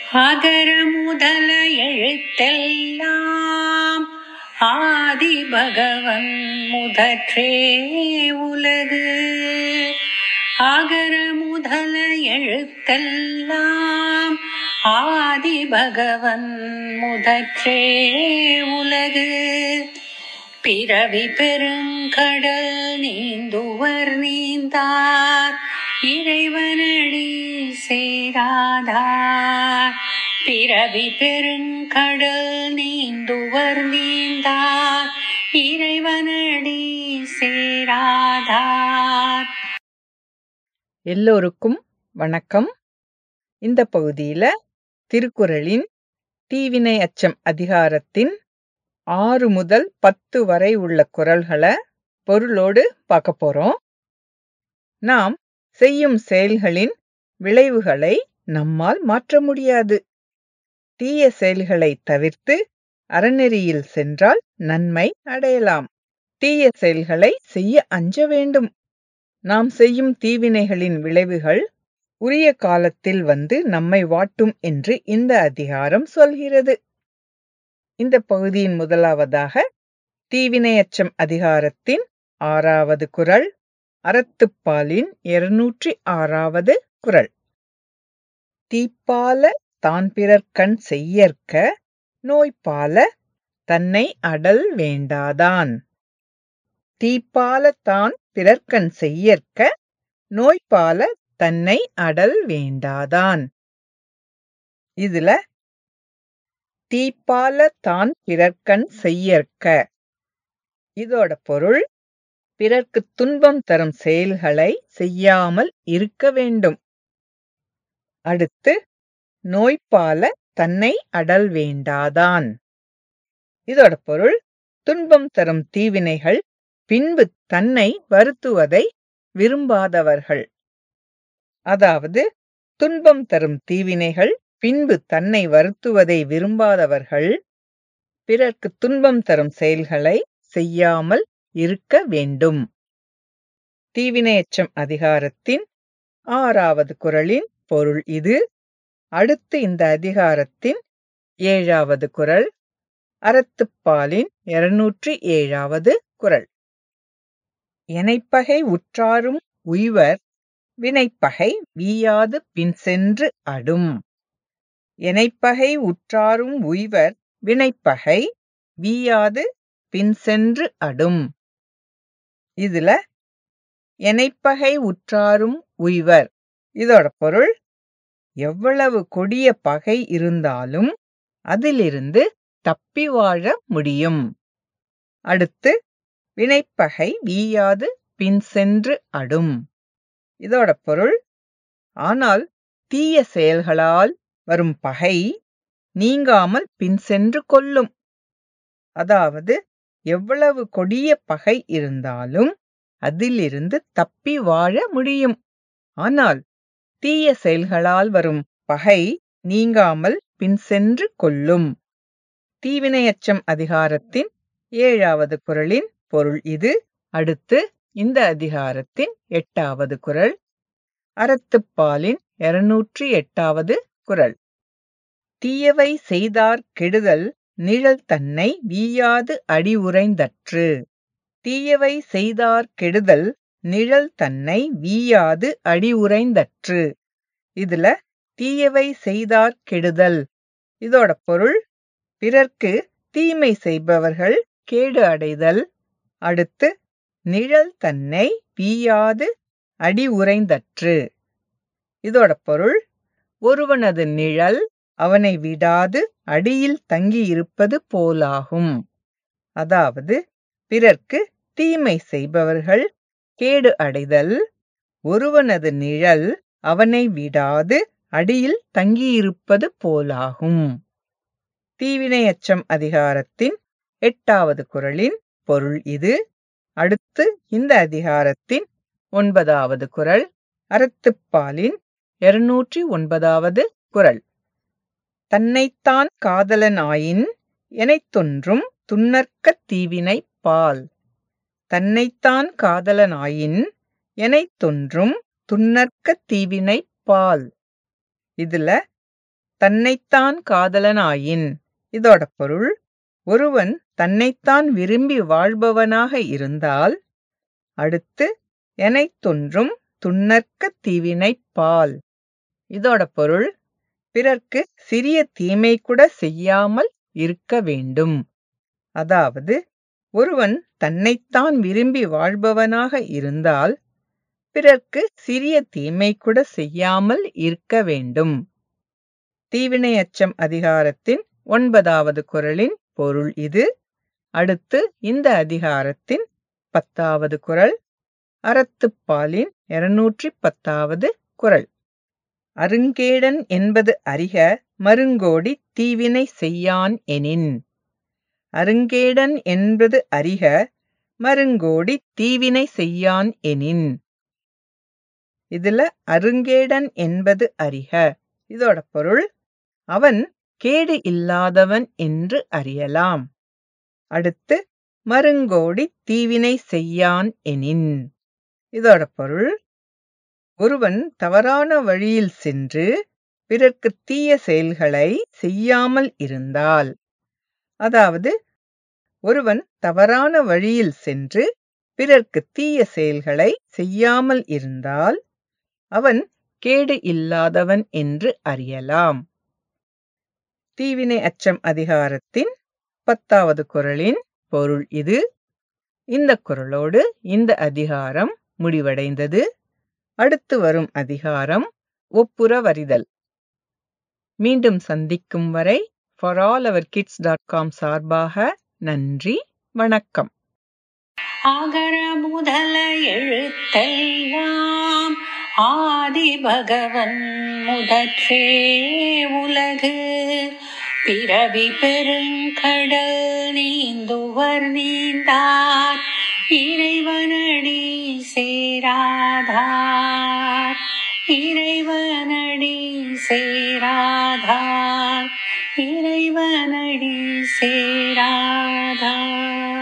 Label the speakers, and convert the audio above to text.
Speaker 1: அகர முதல எழுத்தெல்லாம் ஆதி பகவன் முதற்றே உலகு அகர முதல எழுத்தெல்லாம் ஆதி பகவன் முதற்றே உலகு பிறவி பெருங்கடல் நீந்துவர் நீந்தார் இறைவனடி சேராதார் பிறவி பெருங்கடல் நீந்துவர் நீந்தார் இறைவனடி சேராதார்
Speaker 2: எல்லோருக்கும் வணக்கம் இந்த பகுதியில திருக்குறளின் தீவினை அச்சம் அதிகாரத்தின் ஆறு முதல் பத்து வரை உள்ள குறள்களை பொருளோடு பார்க்க போறோம் நாம் செய்யும் செயல்களின் விளைவுகளை நம்மால் மாற்ற முடியாது தீய செயல்களை தவிர்த்து அறநெறியில் சென்றால் நன்மை அடையலாம் தீய செயல்களை செய்ய அஞ்ச வேண்டும் நாம் செய்யும் தீவினைகளின் விளைவுகள் உரிய காலத்தில் வந்து நம்மை வாட்டும் என்று இந்த அதிகாரம் சொல்கிறது இந்த பகுதியின் முதலாவதாக தீவினையச்சம் அதிகாரத்தின் ஆறாவது குறள் அறத்துப்பாலின் இருநூற்றி ஆறாவது குறள் தீப்பால தான் பிறர்கண் செய்யற்க நோய்பால தன்னை அடல் வேண்டாதான் தீப்பால தான் பிறர்கண் செய்யற்க நோய்பால தன்னை அடல் வேண்டாதான் இதுல தீப்பால தான் பிறர்கண் செய்யற்க இதோட பொருள் பிறர்க்கு துன்பம் தரும் செயல்களை செய்யாமல் இருக்க வேண்டும் அடுத்து நோய்பால தன்னை அடல் வேண்டாதான் இதோட பொருள் துன்பம் தரும் தீவினைகள் பின்பு தன்னை வருத்துவதை விரும்பாதவர்கள் அதாவது துன்பம் தரும் தீவினைகள் பின்பு தன்னை வருத்துவதை விரும்பாதவர்கள் பிறர்க்கு துன்பம் தரும் செயல்களை செய்யாமல் இருக்க வேண்டும் தீவினையச்சம் அதிகாரத்தின் ஆறாவது குறளின் பொருள் இது அடுத்து இந்த அதிகாரத்தின் ஏழாவது குறள் அறத்துப்பாலின் இருநூற்றி ஏழாவது குறள் எனைப்பகை உற்றாரும் உய்வர் வினைப்பகை வீயாது பின் சென்று அடும் எனைப்பகை உற்றாரும் உய்வர் வினைப்பகை வீயாது பின் சென்று அடும் இதுல எனைப்பகை உற்றாரும் உய்வர் இதோட பொருள் எவ்வளவு கொடிய பகை இருந்தாலும் அதிலிருந்து தப்பி வாழ முடியும் அடுத்து வினைப்பகை வீயாது பின் சென்று அடும் இதோட பொருள் ஆனால் தீய செயல்களால் வரும் பகை நீங்காமல் பின் சென்று கொல்லும் அதாவது எவ்வளவு கொடிய பகை இருந்தாலும் அதிலிருந்து தப்பி வாழ முடியும் ஆனால் தீய செயல்களால் வரும் பகை நீங்காமல் பின் சென்று கொல்லும் தீவினையச்சம் அதிகாரத்தின் ஏழாவது குறளின் பொருள் இது அடுத்து இந்த அதிகாரத்தின் எட்டாவது குறள் அறத்துப்பாலின் இருநூற்றி எட்டாவது குறள் தீயவை செய்தார் கெடுதல் நிழல் தன்னை வீயாது அடி உறைந்தற்று தீயவை செய்தார் கெடுதல் நிழல் தன்னை வீயாது அடி உறைந்தற்று இதுல தீயவை செய்தார் கெடுதல் இதோட பொருள் பிறர்க்கு தீமை செய்பவர்கள் கேடு அடைதல் அடுத்து நிழல் தன்னை வீயாது அடி உறைந்தற்று இதோட பொருள் ஒருவனது நிழல் அவனை விடாது அடியில் தங்கியிருப்பது போலாகும் அதாவது பிறர்க்கு தீமை செய்பவர்கள் கேடு அடைதல் ஒருவனது நிழல் அவனை விடாது அடியில் தங்கியிருப்பது போலாகும் தீவினையச்சம் அதிகாரத்தின் எட்டாவது குறளின் பொருள் இது அடுத்து இந்த அதிகாரத்தின் ஒன்பதாவது குறள் அறத்துப்பாலின் இருநூற்றி ஒன்பதாவது குறள் தன்னைத்தான் காதலனாயின் எனைத்தொன்றும் துன்னற்கத் தீவினை பால் தன்னைத்தான் காதலனாயின் எனைத்தொன்றும் துன்னற்கத் தீவினை பால் இதுல தன்னைத்தான் காதலனாயின் இதோட பொருள் ஒருவன் தன்னைத்தான் விரும்பி வாழ்பவனாக இருந்தால் அடுத்து எனைத் தொன்றும் துன்னற்க தீவினைப் பால் இதோட பொருள் பிறர்க்கு சிறிய தீமை கூட செய்யாமல் இருக்க வேண்டும் அதாவது ஒருவன் தன்னைத்தான் விரும்பி வாழ்பவனாக இருந்தால் பிறர்க்கு சிறிய தீமை கூட செய்யாமல் இருக்க வேண்டும் தீவினை அச்சம் அதிகாரத்தின் ஒன்பதாவது குரலின் பொருள் இது அடுத்து இந்த அதிகாரத்தின் பத்தாவது குரல் அறத்துப்பாலின் இருநூற்றி பத்தாவது குரல் அருங்கேடன் என்பது அறிக மருங்கோடி தீவினை செய்யான் எனின் அருங்கேடன் என்பது அறிக மருங்கோடி தீவினை செய்யான் எனின் இதுல அருங்கேடன் என்பது அறிக இதோட பொருள் அவன் கேடு இல்லாதவன் என்று அறியலாம் அடுத்து மருங்கோடி தீவினை செய்யான் எனின் இதோட பொருள் ஒருவன் தவறான வழியில் சென்று பிறர்க்கு தீய செயல்களை செய்யாமல் இருந்தால் அதாவது ஒருவன் தவறான வழியில் சென்று பிறர்க்கு தீய செயல்களை செய்யாமல் இருந்தால் அவன் கேடு இல்லாதவன் என்று அறியலாம் தீவினை அச்சம் அதிகாரத்தின் பத்தாவது குரலின் பொருள் இது இந்த குரலோடு இந்த அதிகாரம் முடிவடைந்தது அடுத்து வரும் அதிகாரம் ஒப்புரவறிதல் மீண்டும் சந்திக்கும் வரை for all our kids dot com சார்பாக நன்றி வணக்கம்
Speaker 1: அகர முதல எழுத்தெல்லாம் ஆதி பகவன் முதற்றே உலகு பிறவி பெருங்கடல் நீந்துவர் நீந்தார் இறைவனடி சேராதார் இறைவனடி சேராதார் இறைவனடி சேராதார்